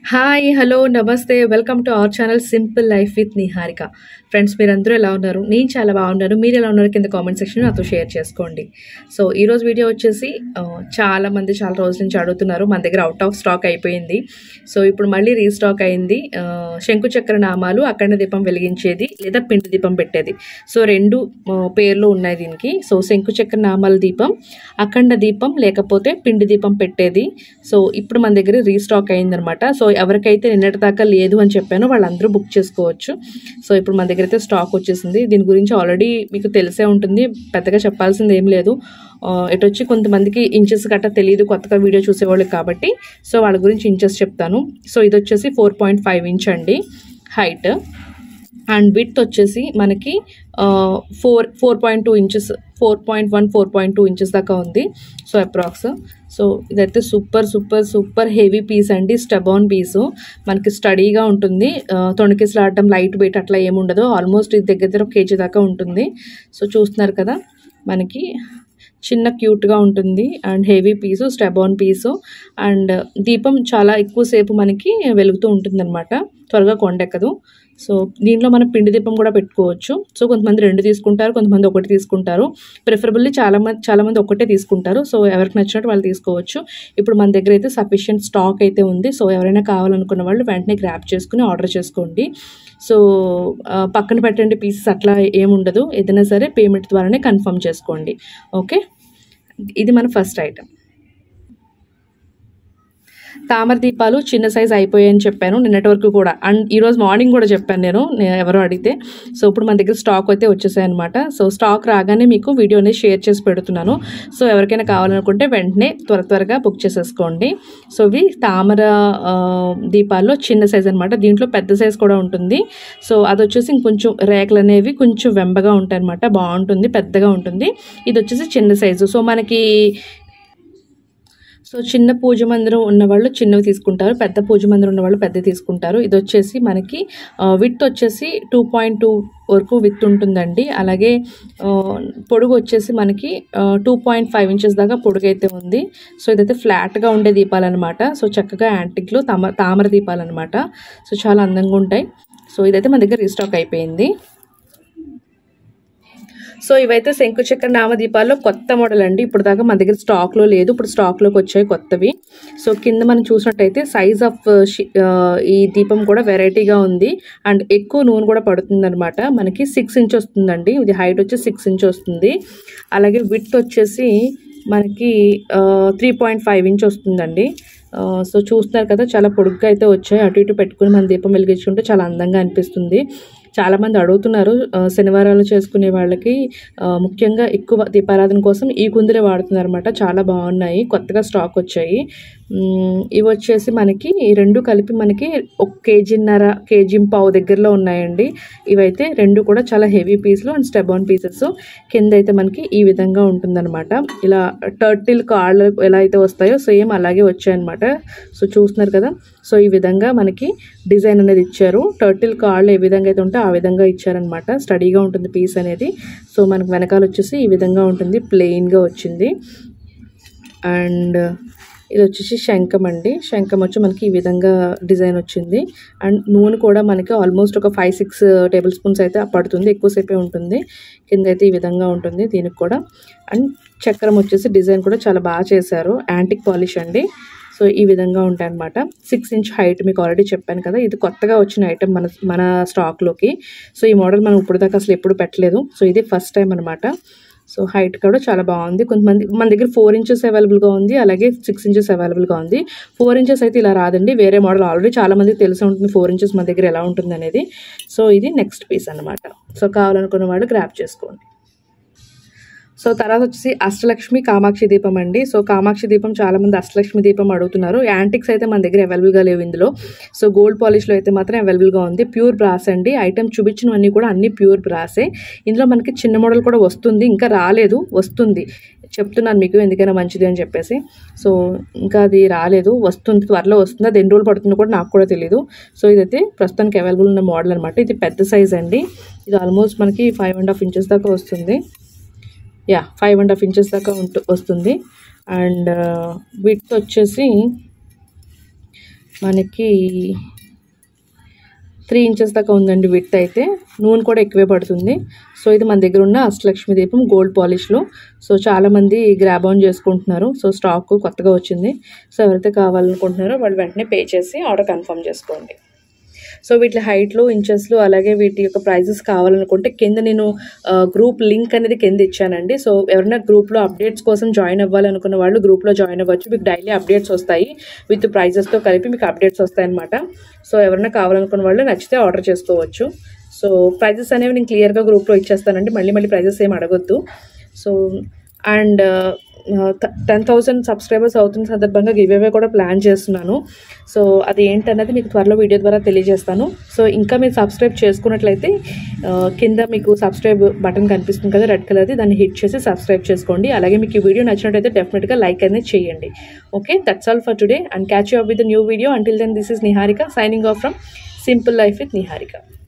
hi hello నమస్తే welcome to our channel simple life with Niharika friends మీరందరూ ఎలా ఉన్నారు నేను చాలా బాగున్నాను మీరు ఎలా ఉన్నారు కింద కామెంట్ సెక్షన్ నాతో షేర్ చేసుకోండి సో ఈరోజు వీడియో వచ్చేసి ఆ, చాలా మంది చాలా రోజుల నుంచి అడుగుతున్నారు మన దగ్గర అవుట్ ఆఫ్ స్టాక్ అయిపోయింది సో ఇప్పుడు మళ్ళీ రీస్టాక్ అయింది ఆ, శంకు చక్ర నామాలు అఖండ దీపం వెలిగించేది లేదా పిండి దీపం పెట్టేది సో రెండు ఆ, పేర్లు ఉన్నాయి దీనికి సో శంకు చక్ర నామాల దీపం అఖండ దీపం లేకపోతే పిండి దీపం పెట్టేది సో ఇప్పుడు మన దగ్గర రీస్టాక్ అయిందనమాట సో ఎవరికైతే నిన్నటి దాకా లేదు అని చెప్పానో వాళ్ళందరూ బుక్ చేసుకోవచ్చు సో ఇప్పుడు మన దగ్గర అయితే స్టాక్ వచ్చేసింది దీని గురించి ఆల్రెడీ మీకు తెలిసే ఉంటుంది పెద్దగా చెప్పాల్సింది ఏం లేదు ఆ, ఇటు వచ్చి కొంతమందికి ఇంచెస్ గట్టా తెలియదు కొత్తగా వీడియో చూసేవాళ్ళకి కాబట్టి సో వాళ్ళ గురించి ఇంచెస్ చెప్తాను సో ఇది వచ్చేసి ఫోర్ పాయింట్ ఫైవ్ ఇంచ్ అండి హైట్ అండ్ విత్ వచ్చేసి మనకి four four point two inches four point one four point two inches దాకా ఉంది సో అప్రాక్స్ సో ఇదైతే super super super heavy piece అండి స్టబాన్ పీసు మనకి స్టడీగా ఉంటుంది తొణికిసలాడటం లైట్ వెయిట్ అట్లా ఏమి ఉండదు ఆల్మోస్ట్ ఇది దగ్గర దగ్గర ఒక కేజీ దాకా ఉంటుంది సో చూస్తున్నారు కదా మనకి చిన్న క్యూట్గా ఉంటుంది and heavy piece stubborn piece and దీపం చాలా ఎక్కువసేపు మనకి వెలుగుతూ ఉంటుందన్నమాట త్వరగా కొండెక్కదు సో దీంట్లో మనం పిండి దీపం కూడా పెట్టుకోవచ్చు సో కొంతమంది రెండు తీసుకుంటారు కొంతమంది ఒకటి తీసుకుంటారు ప్రిఫరబుల్లీ చాలా మంది చాలా మంది ఒకటే తీసుకుంటారు సో ఎవరికి నచ్చినట్టు వాళ్ళు తీసుకోవచ్చు ఇప్పుడు మన దగ్గర అయితే సఫిషియెంట్ స్టాక్ అయితే ఉంది సో ఎవరైనా కావాలనుకున్న వాళ్ళు వెంటనే గ్రాప్ చేసుకుని ఆర్డర్ చేసుకోండి సో ఆ, పక్కన పెట్టండి పీసెస్ అట్లా ఏముండదు ఏదైనా సరే పేమెంట్ ద్వారానే కన్ఫర్మ్ చేసుకోండి ఓకే ఇది మన ఫస్ట్ ఐటమ్ తామర దీపాలు చిన్న సైజ్ అయిపోయాయని చెప్పాను నిన్నటి వరకు కూడా అండ్ ఈరోజు మార్నింగ్ కూడా చెప్పాను నేను నే- ఎవరో అడిగితే సో ఇప్పుడు మన దగ్గర స్టాక్ అయితే వచ్చేసాయి అనమాట సో స్టాక్ రాగానే మీకు వీడియో అనేది షేర్ చేసి పెడుతున్నాను సో ఎవరికైనా కావాలనుకుంటే వెంటనే త్వర త్వరగా బుక్ చేసేసుకోండి సో ఇవి తామర ఆ, దీపాల్లో చిన్న సైజ్ అనమాట దీంట్లో పెద్ద సైజ్ కూడా ఉంటుంది సో అది వచ్చేసి ఇంకొంచెం రేకులు అనేవి కొంచెం వెంబగా ఉంటాయి అనమాట బాగుంటుంది పెద్దగా ఉంటుంది ఇది వచ్చేసి చిన్న సైజు సో మనకి సో చిన్న పూజ మందిరం ఉన్న వాళ్ళు చిన్నవి తీసుకుంటారు పెద్ద పూజ మందిరం ఉన్న వాళ్ళు పెద్ద తీసుకుంటారు ఇది వచ్చేసి మనకి విత్ వచ్చేసి టూ పాయింట్ టూ వరకు విత్ ఉంటుందండి అలాగే ఆ, పొడుగు వచ్చేసి మనకి టూ పాయింట్ ఫైవ్ ఇంచెస్ దాకా పొడుగు అయితే ఉంది సో ఇదైతే ఫ్లాట్గా ఉండే దీపాలు అనమాట సో చక్కగా యాంటిక్లో తామ తామర దీపాలు అనమాట సో చాలా అందంగా ఉంటాయి సో ఇదైతే మన దగ్గర రీస్టాక్ అయిపోయింది సో ఇవైతే శంకు చక్ర నామదీపాల్లో కొత్త మోడల్ అండి ఇప్పుడు దాకా మన దగ్గర స్టాక్లో లేదు ఇప్పుడు స్టాక్లోకి వచ్చాయి కొత్తవి సో కింద మనం చూసినట్టయితే సైజ్ ఆఫ్ ఈ దీపం కూడా వెరైటీగా ఉంది అండ్ ఎక్కువ నూనె కూడా పడుతుంది అనమాట మనకి సిక్స్ ఇంచ్ వస్తుందండి ఇది హైట్ వచ్చి సిక్స్ ఇంచ్ వస్తుంది అలాగే విత్ వచ్చేసి మనకి త్రీ పాయింట్ ఫైవ్ ఇంచ్ వస్తుందండి ఆ, సో చూస్తున్నారు కదా చాలా పొడుగ్గా అయితే వచ్చాయి అటు ఇటు పెట్టుకుని మన దీపం వెలిగించుకుంటే చాలా అందంగా అనిపిస్తుంది చాలామంది అడుగుతున్నారు ఆ, శనివారాలు చేసుకునే వాళ్ళకి ఆ, ముఖ్యంగా ఎక్కువ దీపారాధన కోసం ఈ కుందిరే వాడుతున్నారు అనమాట చాలా బాగున్నాయి కొత్తగా స్టాక్ వచ్చాయి మ్, ఇవి వచ్చేసి మనకి ఈ రెండు కలిపి మనకి ఒక కేజీన్నర కేజీ పావు దగ్గరలో ఉన్నాయండి ఇవైతే రెండు కూడా చాలా హెవీ పీస్లు అండ్ స్టెబాన్ పీసెస్ కింద అయితే మనకి ఈ విధంగా ఉంటుందన్నమాట ఇలా టర్టిల్ కాళ్ళు ఎలా అయితే వస్తాయో సేమ్ అలాగే వచ్చాయన్నమాట సో చూస్తున్నారు కదా సో ఈ విధంగా మనకి డిజైన్ అనేది ఇచ్చారు టర్టిల్ కాళ్ళు ఏ విధంగా అయితే ఉంటే ఆ విధంగా ఇచ్చారనమాట స్టడీగా ఉంటుంది పీస్ అనేది సో మనకు వెనకాల వచ్చేసి ఈ విధంగా ఉంటుంది ప్లెయిన్గా వచ్చింది అండ్ ఇది వచ్చేసి శంఖం అండి శంఖం వచ్చి మనకి ఈ విధంగా డిజైన్ వచ్చింది అండ్ నూనె కూడా మనకి ఆల్మోస్ట్ ఒక ఫైవ్ సిక్స్ టేబుల్ స్పూన్స్ అయితే పడుతుంది ఎక్కువసేపే ఉంటుంది కింద అయితే ఈ విధంగా ఉంటుంది దీనికి కూడా అండ్ చక్రం వచ్చేసి డిజైన్ కూడా చాలా బాగా చేశారు యాంటిక్ పాలిష్ అండి సో ఈ విధంగా ఉంటాయి అనమాట సిక్స్ ఇంచ్ హైట్ మీకు ఆల్రెడీ చెప్పాను కదా ఇది కొత్తగా వచ్చిన ఐటమ్ మన మన స్టాక్లోకి సో ఈ మోడల్ మనం ఇప్పుడు దాకా అసలు ఎప్పుడు పెట్టలేదు సో ఇది ఫస్ట్ టైం అనమాట సో హైట్ కూడా చాలా బాగుంది కొంతమంది మన దగ్గర ఫోర్ ఇంచెస్ అవైలబుల్గా ఉంది అలాగే సిక్స్ ఇంచెస్ అవైలబుల్గా ఉంది ఫోర్ ఇంచెస్ అయితే ఇలా రాదండి వేరే మోడల్ ఆల్రెడీ చాలా మందికి తెలిసి ఉంటుంది ఫోర్ ఇంచెస్ మన దగ్గర ఎలా ఉంటుంది అనేది సో ఇది నెక్స్ట్ పీస్ అనమాట సో కావాలనుకున్న వాళ్ళు గ్రాప్ చేసుకోండి సో తర్వాత వచ్చేసి అష్టలక్ష్మి కామాక్షి దీపం అండి సో కామాక్షి దీపం చాలా మంది అష్టలక్ష్మి దీపం అడుగుతున్నారు యాంటిక్స్ అయితే మన దగ్గర అవైలబుల్గా లేవు ఇందులో సో గోల్డ్ పాలిష్లో అయితే మాత్రం అవైలబుల్గా ఉంది ప్యూర్ బ్రాస్ అండి ఐటమ్ చూపించినవన్నీ కూడా అన్ని ప్యూర్ బ్రాసే ఇందులో మనకి చిన్న మోడల్ కూడా వస్తుంది ఇంకా రాలేదు వస్తుంది చెప్తున్నాను మీకు ఎందుకైనా మంచిది అని చెప్పేసి సో ఇంకా అది రాలేదు వస్తుంది త్వరలో వస్తుంది అది ఎన్ని రోజులు పడుతుందో కూడా నాకు కూడా తెలియదు సో ఇదైతే ప్రస్తుతానికి అవైలబుల్ ఉన్న మోడల్ అనమాట ఇది పెద్ద సైజ్ అండి ఇది ఆల్మోస్ట్ మనకి ఫైవ్ అండ్ హాఫ్ ఇంచెస్ దాకా వస్తుంది yeah five and half inches దాకా ఉంటు వస్తుంది అండ్ విత్ వచ్చేసి మనకి త్రీ ఇంచెస్ దాకా ఉందండి విత్ అయితే నూనె కూడా ఎక్కువే పడుతుంది సో ఇది మన దగ్గర ఉన్న అష్టలక్ష్మి దీపం గోల్డ్ పాలిష్లో సో చాలామంది గ్రాబ్ ఆన్ చేసుకుంటున్నారు సో స్టాక్ కొత్తగా వచ్చింది సో ఎవరైతే కావాలనుకుంటున్నారో వాళ్ళు వెంటనే పే చేసి ఆర్డర్ కన్ఫర్మ్ చేసుకోండి సో వీటి హైట్లు ఇంచెస్లు అలాగే వీటి యొక్క ప్రైజెస్ కావాలనుకుంటే కింద నేను గ్రూప్ లింక్ అనేది కింద ఇచ్చానండి సో ఎవరైనా గ్రూప్లో అప్డేట్స్ కోసం జాయిన్ అవ్వాలనుకున్న వాళ్ళు గ్రూప్లో జాయిన్ అవ్వచ్చు మీకు డైలీ అప్డేట్స్ వస్తాయి విత్ ప్రైజెస్తో కలిపి మీకు అప్డేట్స్ వస్తాయి అనమాట సో ఎవరైనా కావాలనుకున్న వాళ్ళు నచ్చితే ఆర్డర్ చేసుకోవచ్చు సో ప్రైజెస్ అనేవి నేను క్లియర్గా గ్రూప్లో ఇచ్చేస్తానండి మళ్ళీ మళ్ళీ ప్రైజెస్ ఏం అడగొద్దు so and ten thousand subscribers అవుతున్న సందర్భంగా గివ్ అవే కూడా ప్లాన్ చేస్తున్నాను సో అది ఏంటన్నది మీకు త్వరలో వీడియో ద్వారా తెలియజేస్తాను సో ఇంకా మీరు సబ్స్క్రైబ్ చేసుకున్నట్లయితే ఆ, కింద మీకు సబ్స్క్రైబ్ బటన్ కనిపిస్తుంది కదా రెడ్ కలర్ది దాన్ని హిట్ చేసి సబ్స్క్రైబ్ చేసుకోండి అలాగే మీకు ఈ వీడియో నచ్చినట్టయితే డెఫినెట్గా లైక్ అనేది చేయండి okay that's all for today and catch you up with new video until then this is Niharika signing off from simple life with Niharika